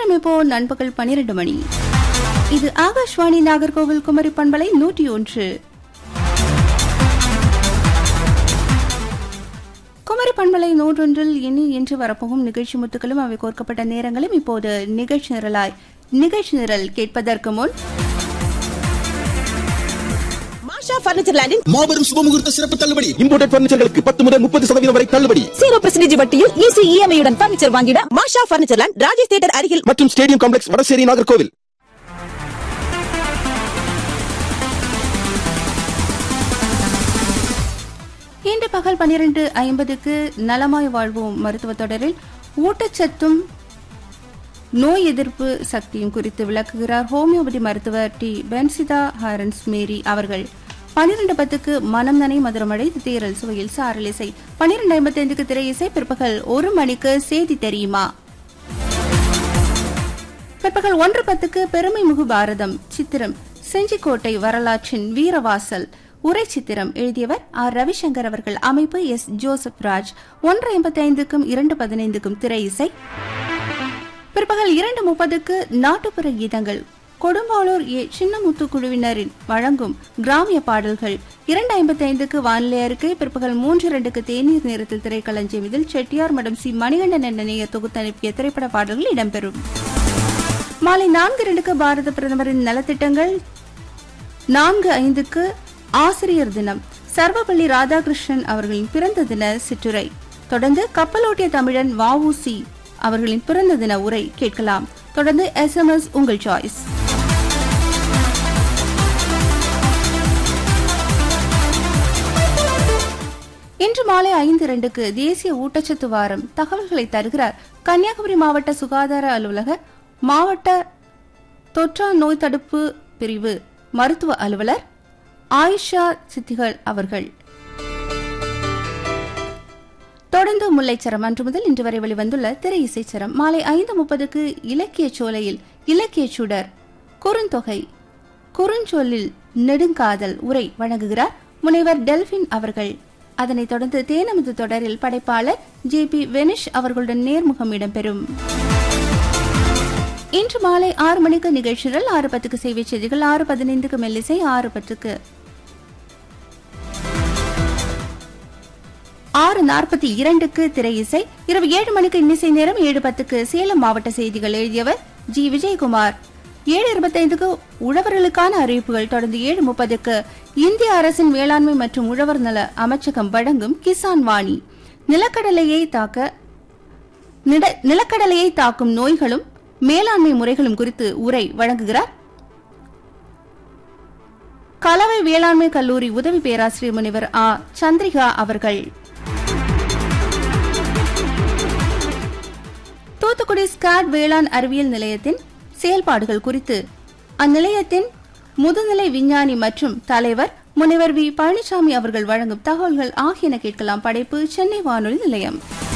நேரம் இப்போ நண்பகல் பனிரெண்டு மணி இது ஆகாஷ்வாணி நாகர்கோவில் குமரி பண்பலை நூற்றி ஒன்று குமரி பண்பலை நூற்றொன்றில் இனி இன்று வரப்போகும் நிகழ்ச்சி முத்துக்களும் அவை கோர்க்கப்பட்ட நேரங்களும் இப்போது நிகழ்ச்சி நிரலாய் நிகழ்ச்சி நிரல் கேட்பதற்கு முன் மாஷா பர்னிச்சர் லேண்டின் மாபெரும் சுபமுகூர்த்த சிறப்பு தள்ளுபடி இம்போர்டட் பர்னிச்சர்களுக்கு பத்து முதல் முப்பது சதவீதம் வரை தள்ளுபடி ஜீரோ பர்சன்டேஜ் வட்டியில் ஈஸி இஎம்ஐ உடன் பர்னிச்சர் வாங்கிட Masha furniture land Rajesh theatre அருகில் மற்றும் ஸ்டேடியம் காம்ப்ளெக்ஸ் வடசேரி நாகர்கோவில் இன்று பகல் பனிரெண்டு ஐம்பதுக்கு நலமாய் வாழ்வோம் மருத்துவ தொடரில் ஊட்டச்சத்தும் நோய் எதிர்ப்பு சக்தியும் குறித்து விளக்குகிறார் ஹோமியோபதி மருத்துவர் டி பென்சிதா ஹாரன்ஸ் மேரி அவர்கள் பனிரெண்டு பத்துக்கு மனம் நனை மதுரமடை தேரல் சுவையில் சாரலிசை பனிரெண்டு ஐம்பத்தி ஐந்துக்கு திரை இசை பிற்பகல் ஒரு மணிக்கு செய்தி தெரியுமா பிற்பகல் ஒன்று பத்துக்கு பெருமை முகு பாரதம் சித்திரம் செஞ்சிக்கோட்டை வரலாற்றின் வீரவாசல் உரை சித்திரம் எழுதியவர் ஆர் ரவிசங்கர் அவர்கள் அமைப்பு எஸ் ஜோசப் ராஜ் ஒன்று ஐம்பத்தி ஐந்துக்கும் இரண்டு பதினைந்துக்கும் திரை இசை பிற்பகல் இரண்டு முப்பதுக்கு நாட்டுப்புற கீதங்கள் கொடும்பாளூர் ஏ சின்னமுத்து குழுவினரின் வழங்கும் கிராமிய பாடல்கள் இரண்டு ஐம்பத்தி ஐந்துக்கு வானிலை அறிக்கை பிற்பகல் மூன்று இரண்டுக்கு தேநீர் நேரத்தில் திரைக்களஞ்சியம் இதில் செட்டியார் மடம் சி மணிகண்டன் என்ற நேயர் தொகுத்து அனுப்பிய திரைப்பட பாடல்கள் இடம்பெறும் மாலை நான்கு இரண்டுக்கு பாரத பிரதமரின் நலத்திட்டங்கள் நான்கு ஐந்துக்கு ஆசிரியர் தினம் சர்வபள்ளி ராதாகிருஷ்ணன் அவர்களின் பிறந்த தின சிற்றுரை தொடர்ந்து கப்பலோட்டிய தமிழன் வஉசி அவர்களின் பிறந்த தின உரை கேட்கலாம் தொடர்ந்து எஸ்எம்எஸ் உங்கள் சாய்ஸ் இன்று மாலை ஐந்து இரண்டுக்கு தேசிய ஊட்டச்சத்து வாரம் தகவல்களை தருகிறார் கன்னியாகுமரி மாவட்ட சுகாதார அலுவலக மாவட்ட தொற்றா நோய் தடுப்பு பிரிவு மருத்துவ அலுவலர் ஆயிஷா சித்திகள் அவர்கள் தொடர்ந்து முல்லைச்சரம் அன்று முதல் இன்று வரை வெளிவந்துள்ள திரை இசைச்சரம் மாலை ஐந்து முப்பதுக்கு இலக்கிய சோலையில் இலக்கிய சுடர் குறுந்தொகை குறுஞ்சொல்லில் நெடுங்காதல் உரை வழங்குகிறார் முனைவர் டெல்பின் அவர்கள் அதனைத் தொடர்ந்து தேனமுது தொடரில் படைப்பாளர் ஜே பி வெனிஷ் அவர்களுடன் நேர்முகம் இடம்பெறும் இன்று மாலை ஆறு மணிக்கு நிகழ்ச்சிகள் ஆறு பத்துக்கு செய்தி செய்திகள் ஆறு பதினைந்துக்கு மெல்லிசை ஆறு பத்துக்கு ஆறு நாற்பத்தி இரண்டுக்கு திரை இசை இரவு ஏழு மணிக்கு இன்னிசை நேரம் ஏழு பத்துக்கு சேலம் மாவட்ட செய்திகள் எழுதியவர் ஜி விஜயகுமார் ஏழு இருபத்தைந்துக்கு உழவர்களுக்கான அறிவிப்புகள் தொடர்ந்து ஏழு முப்பதுக்கு இந்திய அரசின் வேளாண்மை மற்றும் உழவர் நல அமைச்சகம் வழங்கும் கிசான் வாணி நிலக்கடலையை தாக்க நிட- நிலக்கடலையை தாக்கும் நோய்களும் மேலாண்மை முறைகளும் குறித்து உரை வழங்குகிறார் கலவை வேளாண்மை கல்லூரி உதவி பேராசிரியர் முனைவர் ஆ சந்திரிகா அவர்கள் தூத்துக்குடி ஸ்காட் வேளாண் அறிவியல் நிலையத்தின் செயல்பாடுகள் குறித்து அந்நிலையத்தின் முதுநிலை விஞ்ஞானி மற்றும் தலைவர் முனைவர் வி பழனிசாமி அவர்கள் வழங்கும் தகவல்கள் ஆகியன கேட்கலாம் படைப்பு சென்னை வானொலி நிலையம்